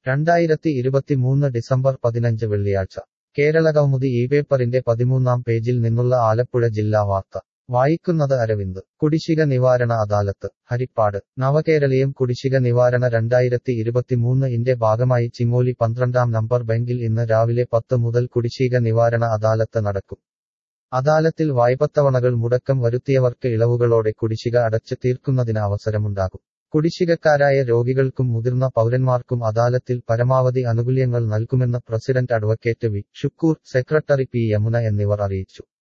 രണ്ടായിരത്തി ഇരുപത്തിമൂന്ന് ഡിസംബർ പതിനഞ്ച് വെള്ളിയാഴ്ച കേരളകൗമുദി ഈ പേപ്പറിന്റെ പതിമൂന്നാം പേജിൽ നിന്നുള്ള ആലപ്പുഴ ജില്ലാ വാർത്ത വായിക്കുന്നത് അരവിന്ദ് കുടിശ്ശിക നിവാരണ അദാലത്ത് ഹരിപ്പാട് നവകേരളീയം കുടിശ്ശിക നിവാരണ രണ്ടായിരത്തി ഇരുപത്തിമൂന്ന് ഇന്റെ ഭാഗമായി ചിങ്ങോലി പന്ത്രണ്ടാം നമ്പർ ബാങ്കിൽ ഇന്ന് രാവിലെ പത്ത് മുതൽ കുടിശ്ശിക നിവാരണ അദാലത്ത് നടക്കും അദാലത്തിൽ വായ്പത്തവണകൾ മുടക്കം വരുത്തിയവർക്ക് ഇളവുകളോടെ കുടിശ്ശിക അടച്ചു തീർക്കുന്നതിന് അവസരമുണ്ടാകും കുടിശ്ശികക്കാരായ രോഗികൾക്കും മുതിർന്ന പൗരന്മാർക്കും അദാലത്തിൽ പരമാവധി ആനുകൂല്യങ്ങൾ നൽകുമെന്ന് president advocate V Shukkur secretary P Yamuna എന്നിവർ അറിയിച്ചു